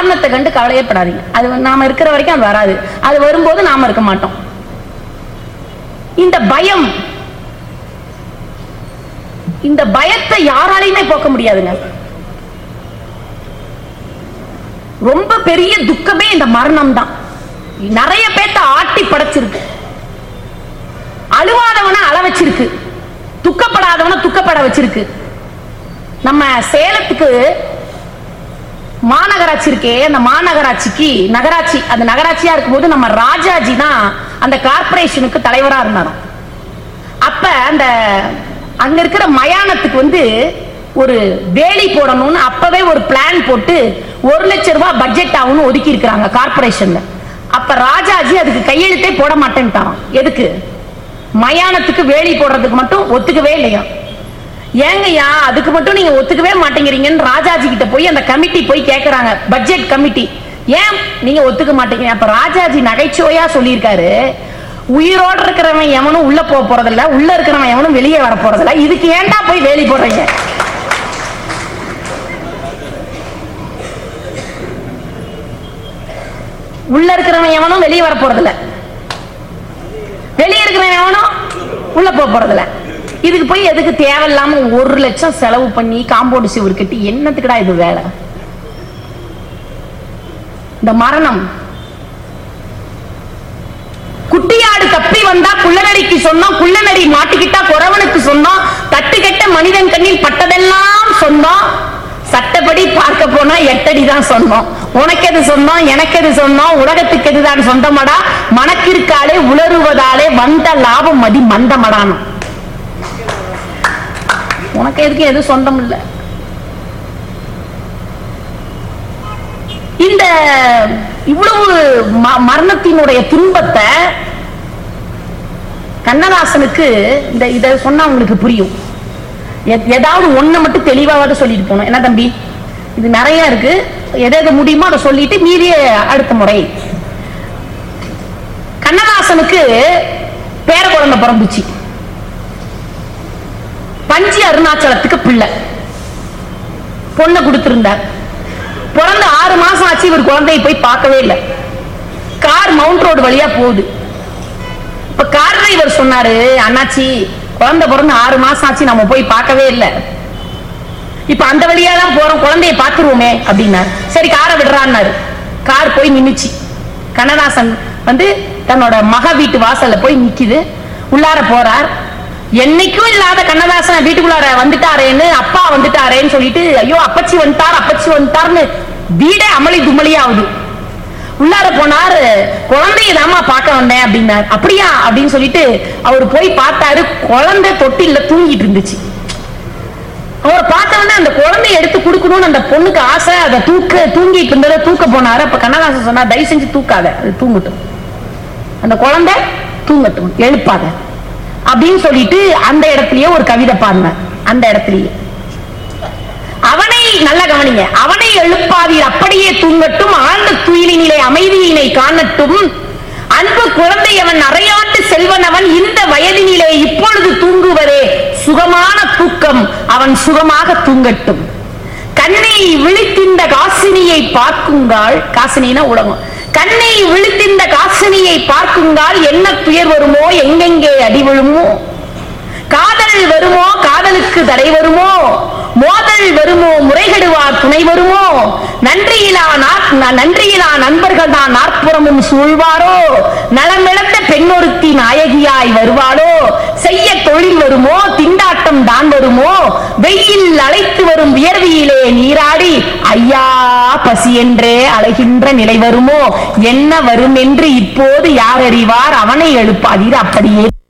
மரணத்தை கண்டு கவலையப்படாதீங்க அது வந்து நாம இருக்கிற வரைக்கும் அது வராது அது வரும்போது நாம இருக்க மாட்டோம் இந்த பயம் இந்த பயத்தை யாராலையுமே போக்க முடியாதுங்க ரொம்ப பெரிய துக்கமே இந்த மரணம் தான் நிறைய பேத்த ஆட்டி படைச்சிருக்கு அழுவாதவன அழ வச்சிருக்கு துக்கப்படாதவன துக்கப்பட வச்சிருக்கு நம்ம சேலத்துக்கு மாநகராட்சி இருக்கே அந்த மாநகராட்சிக்கு நகராட்சி அந்த நகராட்சியா இருக்கும்போது நம்ம ராஜாஜி தான் அந்த கார்பரேஷனுக்கு தலைவரா இருந்தாராம் அப்ப அந்த அங்க இருக்கிற மயானத்துக்கு வந்து ஒரு வேலி போடணும்னு அப்பவே ஒரு பிளான் போட்டு ஒரு லட்சம் ரூபாய் பட்ஜெட் ஆகும்னு ஒதுக்கி இருக்கிறாங்க கார்பரேஷன்ல அப்ப ராஜாஜி அதுக்கு கையெழுத்தே போட மாட்டேன்ட்டாராம் எதுக்கு மயானத்துக்கு வேலி போடுறதுக்கு மட்டும் ஒத்துக்கவே இல்லையா ஏங்கய்யா அதுக்கு மட்டும் நீங்க ஒத்துக்கவே மாட்டேங்கிறீங்கன்னு ராஜாஜி கிட்ட போய் அந்த கமிட்டி போய் கேக்குறாங்க பட்ஜெட் கமிட்டி ஏன் நீங்க ஒத்துக்க மாட்டேங்கிறீங்க அப்ப ராஜாஜி நகைச்சுவையா சொல்லியிருக்காரு உயிரோட இருக்கிறவன் எவனும் உள்ள போக போறதில்ல உள்ள இருக்கிறவன் எவனும் வெளியே வர போறதில்ல இதுக்கு ஏன்டா போய் வேலி போடுறீங்க உள்ள இருக்கிறவன் எவனும் வெளியே வர போறதில்ல வெளியே இருக்கிறவன் எவனும் உள்ள போக போறதில்ல இதுக்கு போய் எதுக்கு தேவையில்லாம ஒரு லட்சம் செலவு பண்ணி காம்பவுண்ட் சுவர் கட்டி என்னத்துக்குடா இது வேலை இந்த மரணம் குட்டியாடு தப்பி வந்தா குள்ளநரிக்கு சொன்னோம் குள்ளநரி மாட்டிக்கிட்டா குறவனுக்கு சொன்னோம் தட்டு கெட்ட மனிதன் கண்ணில் பட்டதெல்லாம் சொன்னோம் சட்டப்படி பார்க்க போனா எட்டடி தான் சொன்னோம் உனக்கு எது சொன்னோம் எனக்கு எது சொன்னோம் உலகத்துக்கு எதுதான் சொந்தமடா மனக்கிற்காலே உளறுவதாலே வந்த லாபம் மதி மந்தமடானும் உனக்கு எதுக்கு எது சொந்தம் இல்ல இந்த இவ்வளவு ம- மரணத்தினுடைய துன்பத்தை கண்ணதாசனுக்கு இந்த இத சொன்னா உங்களுக்கு புரியும் எ- ஏதாவது ஒண்ணு மட்டும் தெளிவாவது சொல்லிட்டு போகணும் என்ன தம்பி இது நிறைய இருக்கு எதை எது முடியுமோ அதை சொல்லிட்டு மீதிய அடுத்த முறை கண்ணதாசனுக்கு பேர குழந்தை பிறந்துச்சு பஞ்சி அருணாச்சலத்துக்கு பிள்ளை பொண்ணை கொடுத்திருந்தார் பிறந்த ஆறு மாசம் ஆச்சு இவர் குழந்தையை போய் பார்க்கவே இல்லை கார் மவுண்ட் ரோடு வழியா போகுது இப்ப கார் டிரைவர் சொன்னாரு அண்ணாச்சி குழந்தை பிறந்து ஆறு மாசம் ஆச்சு நம்ம போய் பார்க்கவே இல்லை இப்ப அந்த வழியா தான் போறோம் குழந்தைய பாத்துருவோமே அப்படின்னாரு சரி காரை விடுறான்னாரு கார் போய் நின்னுச்சு கண்ணதாசன் வந்து தன்னோட மக வீட்டு வாசல்ல போய் நிக்குது உள்ளார போறார் என்னைக்கும் இல்லாத கண்ணதாசன் வீட்டுக்குள்ளார வந்துட்டாரேன்னு அப்பா வந்துட்டாரேன்னு சொல்லிட்டு ஐயோ அப்பச்சி வந்துட்டார் அப்பச்சி வந்துட்டார்னு வீடே அமளி துமளி ஆகுது உள்ளார போனார் குழந்தைய தாமா பார்க்க வந்தேன் அப்படின்னார் அப்படியா அப்படின்னு சொல்லிட்டு அவர் போய் பார்த்தாரு குழந்தை தொட்டில்ல தூங்கிட்டு இருந்துச்சு அவர் பார்த்த உடனே அந்த குழந்தைய எடுத்து கொடுக்கணும்னு அந்த பொண்ணுக்கு ஆசை அதை தூக்க தூங்கிட்டு இருந்ததை தூக்க போனாரு அப்ப கண்ணதாசன் சொன்னா தயவு செஞ்சு தூக்காத அது தூங்கட்டும் அந்த குழந்தை தூங்கட்டும் எழுப்பாத அப்படின்னு சொல்லிட்டு அந்த இடத்துலயே ஒரு கவிதை பாடினார் அந்த இடத்துலயே அவனை நல்ல கவனிங்க அவனை எழுப்பாதீர் அப்படியே தூங்கட்டும் ஆழ்ந்த துயிலினிலே அமைதியினை காணட்டும் அன்பு குழந்தை அவன் அரையாண்டு செல்வன் அவன் இந்த வயதினிலே இப்பொழுது தூங்குவதே சுகமான தூக்கம் அவன் சுகமாக தூங்கட்டும் கண்ணை விழித்திந்த காசினியை பார்க்குங்கால் காசினினா உலகம் கண்ணை விழித்திந்த காசினியை பார்க்குங்கால் என்ன துயர் வருமோ எங்கெங்கே அடி விழுமோ காதல் வருமோ காதலுக்கு தடை வருமோ மோதல் வருமோ முறைகெடுவார் துணை வருமோ நன்றியிலா நாற்- ந- நன்றியிலா நண்பர்கள் தான் நாற்புறமும் சூழ்வாரோ நலமிழந்த பெண்ணொருத்தி நாயகியாய் வருவாளோ செய்ய தொழில் வருமோ திண்டாட்டம் தான் வருமோ வெயில் அழைத்து வரும் வியர்வியிலே நீராடி ஐயா பசி என்றே அழைகின்ற நிலை வருமோ என்ன வரும் என்று இப்போது யார் அறிவார் அவனை எழுப்பாதீர் அப்படியே